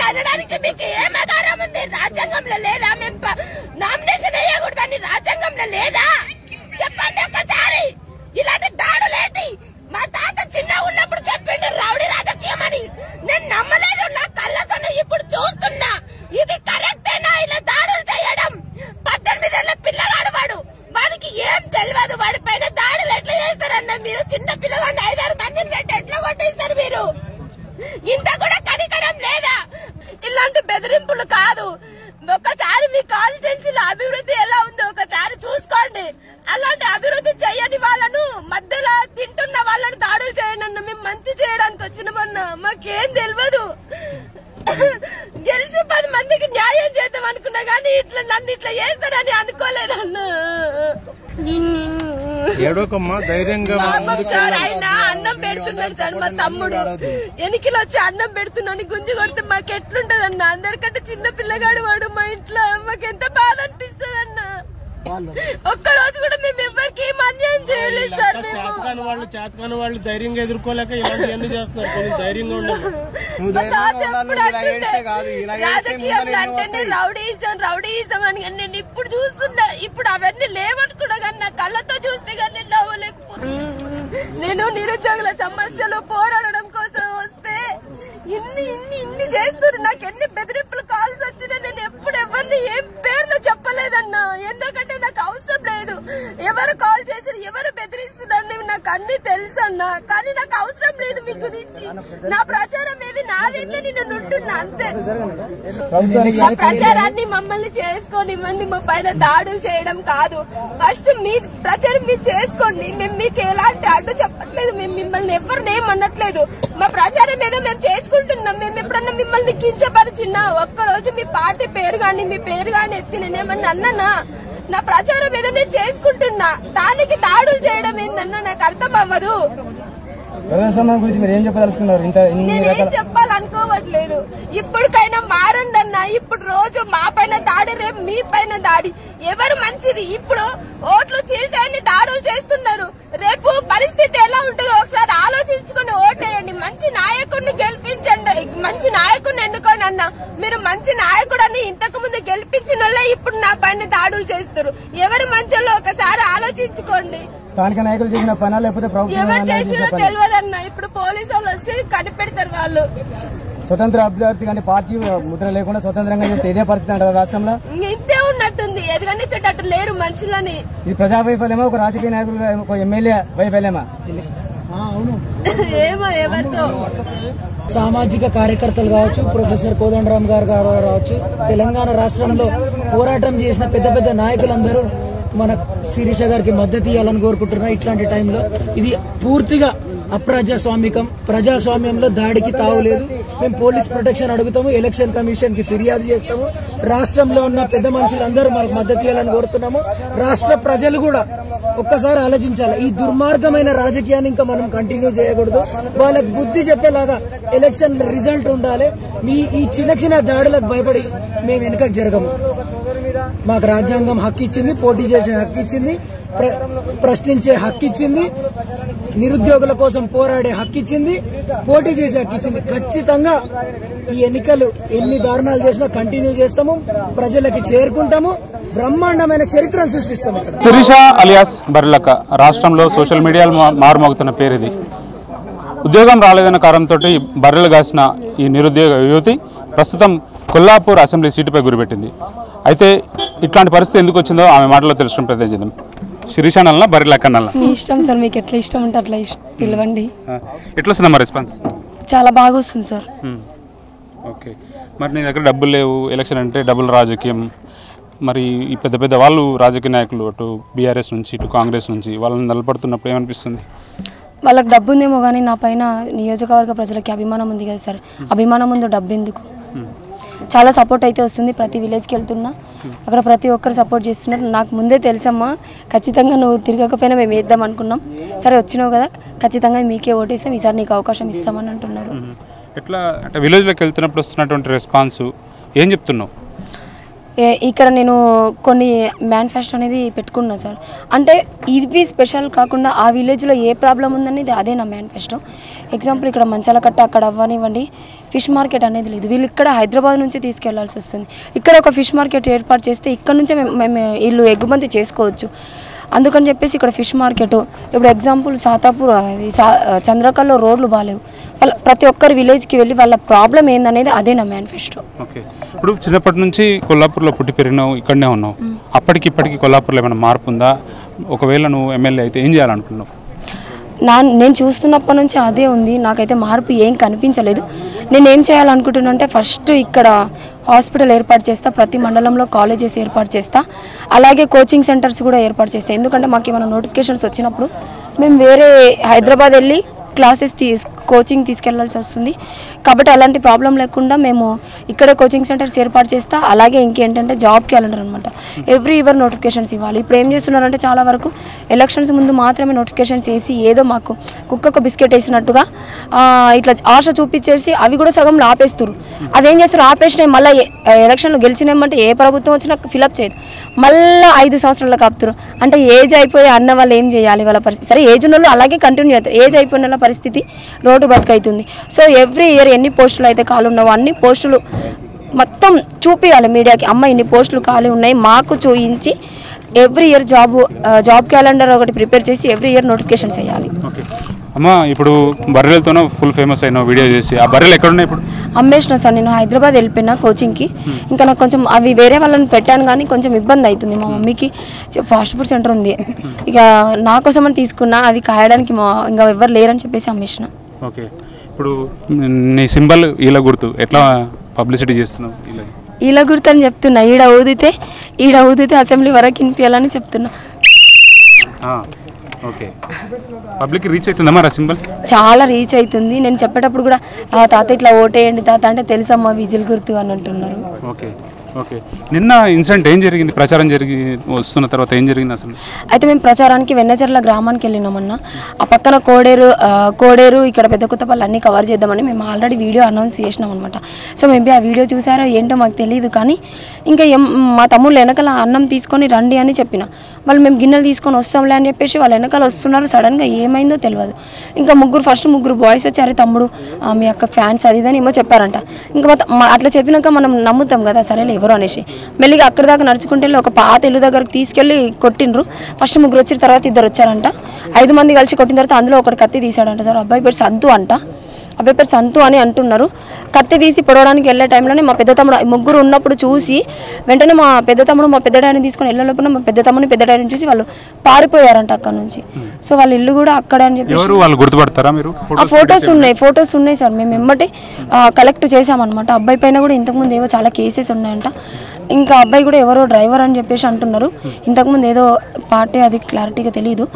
అనడానికి మీకు ఏం ఆధారం ఉంది రాజ్యాంగంలో లేదా మేము ప- నామినేషన్ వేయకూడదని రాజ్యాంగంలో లేదా చెప్పండి ఒకసారి ఇలాంటి దాడులేంటి మా తాత చిన్న ఉన్నప్పుడు చెప్పిండు రౌడీ రాజకీయం అని నేను నమ్మలేదు నా కళ్ళతోనే ఇప్పుడు చూస్తున్నా ఇది కరెక్టేనా ఇలా దాడులు చేయడం పద్దెనిమిదేళ్ల పిల్లగాడు వాడు వాడికి ఏం తెలియదు వాడి పైన దాడులు ఎట్లా చేస్తారన్న మీరు చిన్న పిల్లగాడిని ఐదారు మందిని పెట్టి ఎట్లా కొట్టేస్తారు మీరు ఇంత కూడా కనికరం లేదా ఇలాంటి బెదిరింపులు కాదు ఒకసారి మీ కాన్స్టిట్యున్సీలో అభివృద్ధి ఎలా ఉందో ఒకసారి చూసుకోండి అలాంటి అభివృద్ధి చేయని వాళ్ళను మధ్యలో తింటున్న వాళ్ళను దాడులు చేయనన్న మేము మంచి చేయడానికి వచ్చినామన్నా మాకేం తెలియదు గెలిచి పది మందికి న్యాయం చేద్దాం అనుకున్నా గానీ ఇట్లా నన్ను ఇట్లా చేస్తారని అనుకోలేదన్నా ఏడోకమ్మా ధైర్యంగా పాపం సార్ ఆయన అన్నం పెడుతున్నాడు సార్ మా తమ్ముడు ఎనికిలో వచ్చి అన్నం పెడుతున్నాను గుంజి కొడితే మాకు ఎట్లుంటది అన్న అందరికంటే చిన్న పిల్లగాడు వాడు మా ఇంట్లో మాకు ఎంత బాధ అనిపిస్తుంది అన్న ఒక్క రోజు కూడా మేము ఎవరికి ఏం అన్యాయం చేయలేదు సార్ మేము చేతకాని వాళ్ళు చేతకాని వాళ్ళు ధైర్యంగా ఎదుర్కోలేక ఇలాంటివన్నీ చేస్తున్నారు కొంచెం ధైర్యంగా ఉండాలి నువ్వు మా ధైర్యంగా తాత ఉండాలి, ఎప్పుడు నువ్వు ఇలా అంటుండే, ఏడిస్తే కాదు, ఇలా ఏడిస్తే రాజకీయంలో ముందర ఎన్నో అంటేనే వస్తాయి. రౌడీయిజం రౌడీయిజం అని కానీ నేను ఇప్పుడు చూస్తున్నా ఇప్పుడు అవన్నీ లేవనుకున్నా కానీ నా కళ్ళతో చూస్తే కానీ నేను నవ్వలేకపోతున్నా నేను నిరుద్యోగుల సమస్యలు పోరాడడం కోసం వస్తే ఇన్ని ఇన్ని ఇన్ని చేస్తున్నారు నాకు ఎన్ని బెదిరింపులు కాల్స్ వచ్చినా నేను ఎప్పుడు ఎవరిని ఏం పేర్లు చెప్పలేదన్నా ఎందుకంటే నాకు అవసరం లేదు ఎవరు కాల్ చేసి ఎవరు బెదిరిస్తున్నారు నాకు అన్ని తెలుసు అన్నా కానీ నాకు అవసరం లేదు మీ గురించి నా ప్రచారం ఏది నాదైతే నేను ఉంటున్నా అంతే మా ప్రచారాన్ని మమ్మల్ని చేసుకోనివ్వండి మా పైన దాడులు చేయడం కాదు ఫస్ట్ మీ ప్రచారం మీరు చేసుకోండి మేము మీకు ఎలాంటి అడ్డు చెప్పట్లేదు మేము మిమ్మల్ని ఎవరిని ఏమనట్లేదు మా ప్రచారం ఏదో మేము చేసుకుంటున్నాం మేము ఎప్పుడన్నా మిమ్మల్ని కించపరిచినా ఒక్క రోజు మీ పార్టీ పేరు గాని మీ పేరు గాని ఎత్తి నేనేమన్నా అన్నానా నా ప్రచారం ఏదో నేను చేసుకుంటున్నా దానికి దాడులు చేయడం ఏందన్నా నాకు అర్థం అవ్వదు ప్రజాస్వామ్యం గురించి మీరు ఏం చెప్పదలుచుకున్నారు ఇంత ఇన్ని నేనేం రకాల చెప్పాలనుకోవట్లేదు ఇప్పటికైనా మారండి అన్న ఇప్పుడు రోజు మా పైన దాడి రేపు మీ పైన దాడి ఎవరు మంచిది ఇప్పుడు ఓట్లు చీల్చేయండి దాడులు చేస్తున్నారు రేపు పరిస్థితి ఎలా ఉంటుందో ఒకసారి ఆలోచించుకుని ఓటేయండి మంచి నాయకుడిని గెలిపించండి మంచి నాయకుడిని ఎన్నుకోండి అన్న మీరు మంచి నాయకుడని ఇంతకు ముందు గెలిపించిన వాళ్ళే ఇప్పుడు నా పైన దాడులు చేస్తారు ఎవరు మంచోళ్ళు ఒకసారి ఆలోచించుకోండి స్థానిక నాయకులు చేసిన పనా లేకపోతే ప్రభుత్వం ఎవరు అన్యాయం చేసిరో చేసిన పనా? తెలియదన్న ఇప్పుడు పోలీసు వాళ్ళు వచ్చి కనిపెడతారు వాళ్ళు స్వతంత్ర అభ్యర్థి కానీ పార్టీ ముద్ర లేకుండా స్వతంత్రంగా చేస్తే ఇదే పరిస్థితి అంటారు రాష్ట్రంలో ఇంతే ఉన్నట్టుంది ఎదగనిచ్చేటట్టు లేరు మనుషులని ఇది ప్రజా వైఫల్యమా ఒక రాజకీయ నాయకులు ఒక ఎమ్మెల్యే వైఫల్యమా ఏమో ఎవరితో సామాజిక కార్యకర్తలు కావచ్చు ప్రొఫెసర్ కోదండరామ్ గారు గారు కావచ్చు తెలంగాణ రాష్ట్రంలో పోరాటం చేసిన పెద్ద పెద్ద నాయకులందరూ మన శిరీష గారికి మద్దతు ఇవ్వాలని కోరుకుంటున్నారు ఇట్లాంటి టైంలో ఇది పూర్తిగా అప్రజాస్వామికం ప్రజాస్వామ్యంలో దాడికి తావులేదు మేము పోలీస్ ప్రొటెక్షన్ అడుగుతాము ఎలక్షన్ కమిషన్ కి ఫిర్యాదు చేస్తాము రాష్ట్రంలో ఉన్న పెద్ద మనుషులందరూ మనకు మద్దతు ఇవ్వాలని కోరుతున్నాము రాష్ట్ర ప్రజలు కూడా ఒక్కసారి ఆలోచించాలి ఈ దుర్మార్గమైన రాజకీయాన్ని ఇంకా మనం కంటిన్యూ చేయకూడదు వాళ్ళకి బుద్ధి చెప్పేలాగా ఎలక్షన్ రిజల్ట్ ఉండాలి మీ ఈ చిన్న చిన్న దాడులకు భయపడి మేము వెనుకకు జరగము మాకు రాజ్యాంగం హక్కు ఇచ్చింది పోటీ చేసే హక్కు ఇచ్చింది ప్ర- ప్రశ్నించే హక్కు ఇచ్చింది నిరుద్యోగుల కోసం పోరాడే హక్కు ఇచ్చింది పోటీ చేసే హక్కు ఇచ్చింది ఖచ్చితంగా ఈ ఎన్నికలు ఎన్ని దారుణాలు చేసినా కంటిన్యూ చేస్తాము ప్రజలకి చేరుకుంటాము బ్రహ్మాండమైన చరిత్రను సృష్టిస్తాము ఇక్కడ శిరీష అలియాస్ బర్లక రాష్ట్రంలో సోషల్ మీడియాలో మా- మారుమోగుతున్న పేరు ఇది ఉద్యోగం రాలేదన్న కారణంతో బర్రెలు కాసిన ఈ నిరుద్యోగ యువతి ప్రస్తుతం కొల్లాపూర్ అసెంబ్లీ సీటుపై గురిపెట్టింది అయితే ఇట్లాంటి పరిస్థితి ఎందుకు వచ్చిందో ఆమె మాటలో తెలుసుకుని ప్రయత్నం చేద్దాం శిరీష నల్ల బర్రెలక్క నల్ల మీ ఇష్టం సార్ మీకు ఎట్లా ఇష్టం ఉంటే అట్లా ఇష్- పిలవండి ఎట్లా వస్తుందమ్మా రెస్పాన్స్ చాలా బాగా వస్తుంది సార్ ఓకే మరి నీ దగ్గర డబ్బులు లేవు ఎలక్షన్ అంటే డబ్బులు రాజకీయం మరి ఈ పెద్ద పెద్ద వాళ్ళు రాజకీయ నాయకులు అటు బీఆర్ఎస్ నుంచి ఇటు కాంగ్రెస్ నుంచి వాళ్ళని నిలబడుతున్నప్పుడు ఏమనిపిస్తుంది వాళ్ళకి డబ్బు ఉందేమో కానీ నా పైన నియోజకవర్గ ప్రజలకి అభిమానం ఉంది కదా సార్ అభిమానం ఉందో డబ్బు ఎందుకు చాలా సపోర్ట్ అయితే వస్తుంది ప్రతి విలేజ్కి వెళ్తున్నా అక్కడ ప్రతి ఒక్కరు సపోర్ట్ చేస్తున్నారు నాకు ముందే తెలుసమ్మా ఖచ్చితంగా నువ్వు తిరగకపోయినా మేము వేద్దాం అనుకున్నాం సరే వచ్చినావు కదా ఖచ్చితంగా మీకే ఓటేసాం ఈసారి నీకు అవకాశం ఇస్తామని అంటున్నారు ఎట్లా అంటే విలేజ్లోకి వెళ్తున్నప్పుడు వస్తున్నటువంటి రెస్పాన్స్ ఏం చెప్తున్నావు ఏ- ఇక్కడ నేను కొన్ని మేనిఫెస్టో అనేది పెట్టుకున్నా సార్ అంటే ఇవి స్పెషల్ కాకుండా ఆ విలేజ్లో ఏ ప్రాబ్లం ఉందనేది అదే నా మేనిఫెస్టో ఎగ్జాంపుల్ ఇక్కడ మంచాల కట్ట అక్కడ అవ్వనివ్వండి ఫిష్ మార్కెట్ అనేది లేదు వీళ్ళు ఇక్కడ హైదరాబాద్ నుంచి తీసుకెళ్లాల్సి వస్తుంది ఇక్కడ ఒక ఫిష్ మార్కెట్ ఏర్పాటు చేస్తే ఇక్కడ నుంచే మేము మేము వీళ్ళు ఎగుమతి చేసుకోవచ్చు అందుకని చెప్పేసి ఇక్కడ ఫిష్ మార్కెట్ ఇప్పుడు ఎగ్జాంపుల్ సాతాపూర్ అది సా చంద్రకల్లో రోడ్లు బాగాలేవు వాళ్ళ ప్రతి ఒక్కరి విలేజ్కి వెళ్ళి వాళ్ళ ప్రాబ్లం ఏందనేది అదే నా మేనిఫెస్టో ఓకే ఇప్పుడు చిన్నప్పటి నుంచి కొల్లాపూర్లో పుట్టి పెరిగినావు ఇక్కడనే ఉన్నావు అప్పటికి ఇప్పటికి కొల్లాపూర్లో ఏమైనా మార్పు ఉందా ఒకవేళ నువ్వు ఎమ్మెల్యే అయితే ఏం చేయాలనుకున్నావు నా నేను చూస్తున్నప్పటి నుంచి అదే ఉంది నాకైతే మార్పు ఏం కనిపించలేదు నేను ఏం చేయాలనుకుంటున్నా అంటే ఫస్ట్ ఇక్కడ హాస్పిటల్ ఏర్పాటు చేస్తా ప్రతి మండలంలో కాలేజెస్ ఏర్పాటు చేస్తా అలాగే కోచింగ్ సెంటర్స్ కూడా ఏర్పాటు చేస్తా ఎందుకంటే మాకు ఏమైనా నోటిఫికేషన్స్ వచ్చినప్పుడు మేము వేరే హైదరాబాద్ వెళ్ళి క్లాసెస్ తీస్ కోచింగ్ తీసుకెళ్లాల్సి వస్తుంది కాబట్టి అలాంటి ప్రాబ్లం లేకుండా మేము ఇక్కడ కోచింగ్ సెంటర్స్ ఏర్పాటు చేస్తా అలాగే ఇంకేంటంటే జాబ్ క్యాలెండర్ అనమాట ఎవ్రీ ఇయర్ నోటిఫికేషన్స్ ఇవ్వాలి ఇప్పుడు ఏం చేస్తున్నారంటే చాలా వరకు ఎలక్షన్స్ ముందు మాత్రమే నోటిఫికేషన్స్ వేసి ఏదో మాకు కుక్కకు బిస్కెట్ వేసినట్టుగా ఆ, ఇట్లా ఆశ చూపించేసి అవి కూడా సగంలో ఆపేస్తారు అవి ఏం చేస్తారు ఆపేసినాయి మళ్ళీ ఎలక్షన్లో గెలిచినామంటే ఏ ప్రభుత్వం వచ్చినా ఫిలప్ చేయదు మళ్ళీ ఐదు సంవత్సరాలకు ఆపుతారు అంటే ఏజ్ అయిపోయి అన్న వాళ్ళు ఏం చేయాలి వాళ్ళ పరిస్థితి సరే ఏజ్ ఉన్న వాళ్ళు అలాగే కంటిన్యూ అవుతారు ఏజ్ అయిపోయిన వాళ్ళ పరిస్థితి రోడ్డు బతుకైతుంది సో ఎవ్రీ ఇయర్ ఎన్ని పోస్టులు అయితే ఖాళీ ఉన్నావో అన్ని పోస్టులు మొత్తం చూపించాలి మీడియాకి అమ్మ ఇన్ని పోస్టులు ఖాళీ ఉన్నాయి మాకు చూయించి every year job job calendar ఒకటి ప్రిపేర్ చేసి ఎవ్రీ ఇయర్ నోటిఫికేషన్స్ వేయాలి ఓకే అమ్మ ఇప్పుడు బర్రెలతోనో ఫుల్ ఫేమస్ అయిన వీడియో చేసి ఆ బర్రెలు ఎక్కడున్నాయి ఇప్పుడు అమ్మేసిన సార్ నేను హైదరాబాద్ వెళ్ళిపోయినా కోచింగ్కి ఇంకా నాకు కొంచెం అవి వేరే వాళ్ళని పెట్టాను కానీ కొంచెం ఇబ్బంది అవుతుంది మా మమ్మీకి ఫాస్ట్ ఫుడ్ సెంటర్ ఉంది ఇక నా కోసం అని తీసుకున్నా అవి కాయడానికి మా ఇంకా ఎవరు లేరని చెప్పేసి అమ్మేసిన ఓకే ఇప్పుడు నీ సింబల్ ఈల గుర్తు ఎట్లా పబ్లిసిటీ చేస్తున్నావు ఇలా ఇలా గుర్తని చెప్తున్నా ఈడ ఊదితే ఈడ ఊదితే అసెంబ్లీ వరకు వినిపించాలని చెప్తున్నా ఓకే పబ్లిక్ రీచ్ అవుతుందా మరి ఆ సింబల్ చాలా రీచ్ అవుతుంది నేను చెప్పేటప్పుడు కూడా "ఆ, తాత ఇట్లా ఓటేయండి తాత అంటే తెలుసమ్మా విజిల్ గుర్తు అని అంటున్నారు ఓకే ఓకే నిన్న ఇన్సిడెంట్ ఏం జరిగింది ప్రచారం జరిగి వస్తున్న తర్వాత ఏం జరిగింది అసలు అయితే మేము ప్రచారానికి వెన్నచర్ల గ్రామానికి వెళ్ళినామన్న ఆ పక్కన కోడేరు ఆ, కోడేరు ఇక్కడ పెద్ద కొత్తపల్లి అన్నీ కవర్ చేద్దామని మేము ఆల్రెడీ వీడియో అనౌన్స్ చేసినాం అనమాట సో మేబీ ఆ వీడియో చూసారో ఏంటో మాకు తెలియదు కానీ ఇంకా ఏం మా తమ్ముళ్ళు వెనకాల అన్నం తీసుకొని రండి అని చెప్పిన వాళ్ళు మేము గిన్నెలు తీసుకొని వస్తాంలే అని చెప్పేసి వాళ్ళు వెనకాల వస్తున్నారు సడన్గా ఏమైందో తెలియదు ఇంకా ముగ్గురు ఫస్ట్ ముగ్గురు బాయ్స్ వచ్చారు తమ్ముడు ఆ, మీ అక్క ఫ్యాన్స్ అది ఇది అని ఏమో చెప్పారంట ఇంకా మా త- మా- అట్లా చెప్పినాక మనం నమ్ముతాం కదా సరేలే ఎవరు అనేసి మెల్లిగా అక్కడి దాకా నడుచుకుంటే వెళ్ళి ఒక పాత ఇల్లు దగ్గరకు తీసుకెళ్ళి కొట్టిండ్రు ఫస్ట్ ముగ్గురు వచ్చిన తర్వాత ఇద్దరు వచ్చారంట ఐదు మంది కలిసి కొట్టిన తర్వాత అందులో ఒకటి కత్తి తీసాడంట సార్ అబ్బాయి పేరు సంతు అంట అబ్బాయి పేరు సంతు అని అంటున్నారు కత్తి తీసి పొడవడానికి వెళ్ళే టైంలోనే మా పెద్ద తమ్ముడు ముగ్గురు ఉన్నప్పుడు చూసి వెంటనే మా పెద్ద తమ్ముడు మా పెద్ద డాడీని తీసుకొని వెళ్ళలోపల మా పెద్ద తమ్ముడిని పెద్ద డాడీని చూసి వాళ్ళు పారిపోయారంట అక్కడ నుంచి సో వాళ్ళ ఇల్లు కూడా అక్కడే అని చెప్పి ఎవరు వాళ్ళు గుర్తుపడతారా మీరు ఆ ఫొటోస్ ఉన్నాయి ఫొటోస్ ఉన్నాయి సార్ మేము ఎమ్మటే కలెక్ట్ చేసామన్నమాట అబ్బాయి పైన కూడా ఇంతకుముందు ఏవో చాలా కేసెస్ ఉన్నాయంట ఇంకా అబ్బాయి కూడా ఎవరో డ్రైవర్ అని చెప్పేసి అంటున్నారు ఇంతకుముందు ఏదో పార్టీ అది క్లారిటీగా తెలియదు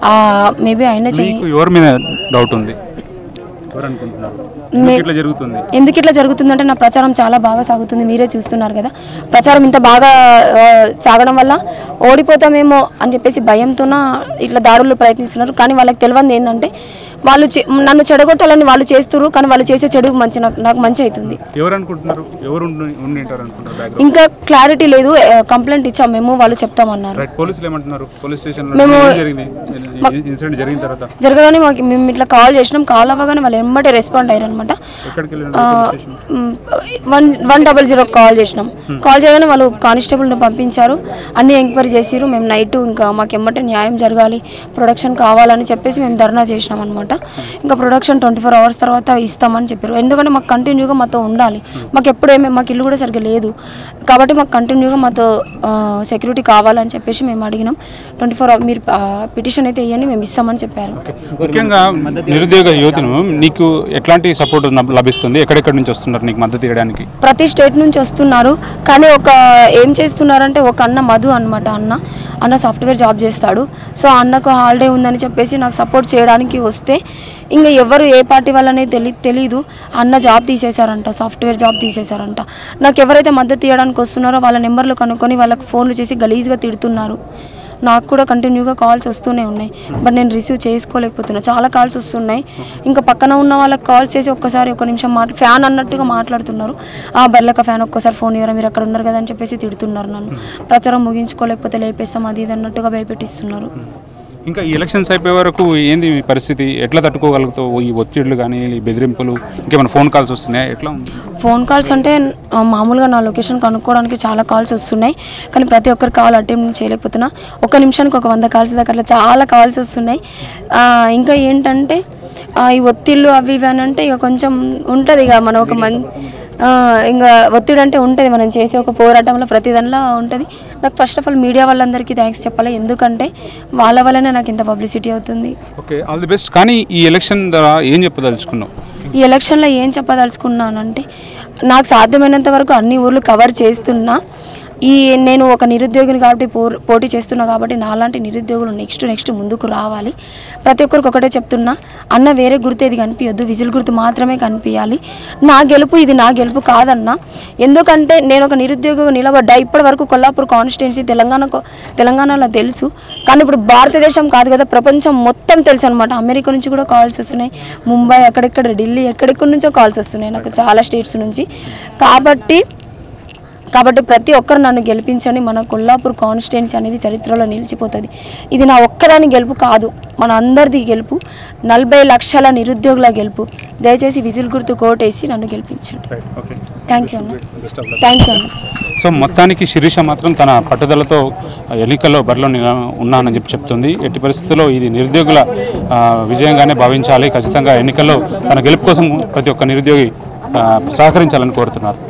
మేబీ అయినా చెయ్యి మీకు ఎవరి మీద డౌట్ ఉంది ఎవరు అనుకుంటున్నారు ఎందుకు ఇట్లా జరుగుతుంది ఎందుకు ఇట్లా జరుగుతుందంటే నా ప్రచారం చాలా బాగా సాగుతుంది మీరే చూస్తున్నారు కదా ప్రచారం ఇంత బాగా ఆ, సాగడం వల్ల ఓడిపోతామేమో అని చెప్పేసి భయంతోన ఇట్లా దాడులు ప్రయత్నిస్తున్నారు కానీ వాళ్ళకి తెలియంది ఏంటంటే వాళ్ళు చే- నన్ను చెడగొట్టాలని వాళ్ళు చేస్తున్నారు కానీ వాళ్ళు చేసే చెడు మంచి నాకు నాకు మంచి అవుతుంది ఎవరు అనుకుంటున్నారు ఎవరు ఉండి ఉండి ఉంటారు అనుకుంటారు బ్యాక్గ్రౌండ్ ఇంకా క్లారిటీ లేదు కంప్లైంట్ ఇచ్చాం మేము వాళ్ళు చెప్తామన్నారు రైట్ పోలీసులు ఏమంటున్నారు పోలీస్ స్టేషన్ మేము- ఏం జరిగింది ఇన్సిడెంట్ జరిగిన తర్వాత జరగగానే మాకు మేము ఇట్లా కాల్ చేసినాం కాల్ అవ్వగానే వాళ్ళు ఎమ్మటే రెస్పాండ్ అయ్యారు అనమాట ఎక్కడికి వెళ్ళిన police station one one double zero call చేసినాం కాల్ చేయగానే వాళ్ళు కానిస్టేబుల్ని పంపించారు అన్ని ఎంక్వైరీ చేసిరు మేము నైట్ ఇంకా మాకు ఎమ్మటే న్యాయం జరగాలి ప్రొడక్షన్ కావాలని చెప్పేసి మేము ధర్నా చేసినాం అనమాట ఇంకా ప్రొడక్షన్ ట్వంటీ ఫోర్ అవర్స్ తర్వాత ఇస్తామని చెప్పారు ఎందుకంటే మాకు కంటిన్యూగా మాతో ఉండాలి మాకు ఎప్పుడు ఏమే మాకు ఇల్లు కూడా సరిగ్గా లేదు కాబట్టి మాకు కంటిన్యూగా మాతో సెక్యూరిటీ కావాలని చెప్పేసి మేము అడిగినాం ట్వంటీ ఫోర్ మీరు పిటిషన్ అయితే ఇవ్వండి మేము ఇస్తామని చెప్పారు ముఖ్యంగా నిరుద్యోగ యువతను నీకు ఎట్లాంటి సపోర్ట్ లభిస్తుంది ఎక్కడెక్కడి నుంచి వస్తున్నారు నీకు మద్దతు ఇవ్వడానికి ప్రతి స్టేట్ నుంచి వస్తున్నారు కానీ ఒక ఏం చేస్తున్నారంటే ఒక అన్న మధు అన్నమాట అన్న అన్న సాఫ్ట్వేర్ జాబ్ చేస్తాడు సో అన్నకు హాలిడే ఉందని చెప్పేసి నాకు సపోర్ట్ చేయడానికి వస్తే ఇంకా ఎవరు ఏ పార్టీ వాళ్ళనే తెలి తెలీదు అన్న జాబ్ తీసేశారంట సాఫ్ట్వేర్ జాబ్ తీసేశారంట నాకు ఎవరైతే మద్దతు ఇవ్వడానికి వస్తున్నారో వాళ్ళ నెంబర్లు కనుక్కొని వాళ్ళకి ఫోన్లు చేసి గలీజ్గా తిడుతున్నారు నాకు కూడా కంటిన్యూగా కాల్స్ వస్తూనే ఉన్నాయి బట్ నేను రిసీవ్ చేసుకోలేకపోతున్నా చాలా కాల్స్ వస్తున్నాయి ఇంకా పక్కన ఉన్న వాళ్ళకి కాల్స్ చేసి ఒక్కసారి ఒక నిమిషం మాట్లా ఫ్యాన్ అన్నట్టుగా మాట్లాడుతున్నారు ఆ బర్లక ఫ్యాన్ ఒక్కసారి ఫోన్ ఇవ్వరా మీరు అక్కడ ఉన్నారు కదా అని చెప్పేసి తిడుతున్నారు నన్ను ప్రచారం ముగించుకోలేకపోతే లేపేస్తాం అది ఇది అన్నట్టుగా భయపెట్టిస్తున్నారు ఇంకా ఈ ఎలక్షన్స్ అయిపోయే వరకు ఏంది మీ పరిస్థితి ఎట్లా తట్టుకోగలుగుతావు ఈ ఒత్తిళ్లు కానీ ఈ బెదిరింపులు ఇంకేమైనా ఫోన్ కాల్స్ వస్తున్నాయా ఎట్లా ఉంది ఫోన్ కాల్స్ అంటే ఆ, మామూలుగా నా లొకేషన్ కనుక్కోవడానికి చాలా కాల్స్ వస్తున్నాయి కానీ ప్రతి ఒక్కరి కాల్ అటెంప్ట్ చేయలేకపోతున్నా ఒక నిమిషానికి ఒక వంద కాల్స్ దాకా అట్లా చాలా కాల్స్ వస్తున్నాయి ఆ, ఇంకా ఏంటంటే ఆ, ఈ ఒత్తిళ్ళు అవి ఇవి అని అంటే ఇక కొంచెం ఉంటుంది ఇక మనం ఒక మన్ ఆ, ఇంకా ఒత్తిడి అంటే ఉంటుంది మనం చేసే ఒక పోరాటంలో ప్రతి దానిలో ఉంటుంది నాకు ఫస్ట్ ఆఫ్ ఆల్ మీడియా వాళ్ళందరికీ థ్యాంక్స్ చెప్పాలి ఎందుకంటే వాళ్ళ వల్లనే నాకు ఇంత పబ్లిసిటీ అవుతుంది ఓకే ఆల్ ది బెస్ట్ కానీ ఈ ఎలక్షన్ ద్వారా ఏం చెప్పదలుచుకున్నావు ఈ ఎలక్షన్లో ఏం చెప్పదలుచుకున్నానంటే నాకు సాధ్యమైనంత వరకు అన్ని ఊర్లు కవర్ చేస్తున్నా ఈ నేను ఒక నిరుద్యోగిని కాబట్టి పో పోటీ చేస్తున్నా కాబట్టి నాలాంటి నిరుద్యోగులు నెక్స్ట్ నెక్స్ట్ ముందుకు రావాలి ప్రతి ఒక్కరికి ఒకటే చెప్తున్నా అన్న వేరే గుర్తు ఏది కనిపించద్దు విజిల్ గుర్తు మాత్రమే కనిపించాలి నా గెలుపు ఇది నా గెలుపు కాదన్న ఎందుకంటే నేను ఒక నిరుద్యోగ నిలబడ్డా ఇప్పటి వరకు కొల్లాపూర్ కాన్స్టిట్యున్సీ తెలంగాణ తెలంగాణలో తెలుసు కానీ ఇప్పుడు భారతదేశం కాదు కదా ప్రపంచం మొత్తం తెలుసు అనమాట అమెరికా నుంచి కూడా కాల్స్ వస్తున్నాయి ముంబై అక్కడెక్కడ ఢిల్లీ ఎక్కడెక్కడి నుంచో కాల్స్ వస్తున్నాయి నాకు చాలా స్టేట్స్ నుంచి కాబట్టి కాబట్టి ప్రతి ఒక్కరు నన్ను గెలిపించండి మన కొల్లాపూర్ కాన్స్టిట్యున్సీ అనేది చరిత్రలో నిలిచిపోతుంది ఇది నా ఒక్కదాని గెలుపు కాదు మన అందరిది గెలుపు నలభై లక్షల నిరుద్యోగుల గెలుపు దయచేసి విజిల్ గుర్తు కోటేసి నన్ను గెలిపించండి ఓకే థ్యాంక్ యూ అన్న థ్యాంక్ యూ అన్న సో మొత్తానికి శిరీష మాత్రం తన పట్టుదలతో ఎన్నికల్లో బరిలో నిల- ఉన్నానని చెప్పి చెప్తుంది ఎట్టి పరిస్థితుల్లో ఇది నిరుద్యోగుల ఆ, విజయంగానే భావించాలి ఖచ్చితంగా ఎన్నికల్లో తన గెలుపు కోసం ప్రతి ఒక్క నిరుద్యోగి ఆ, సహకరించాలని కోరుతున్నారు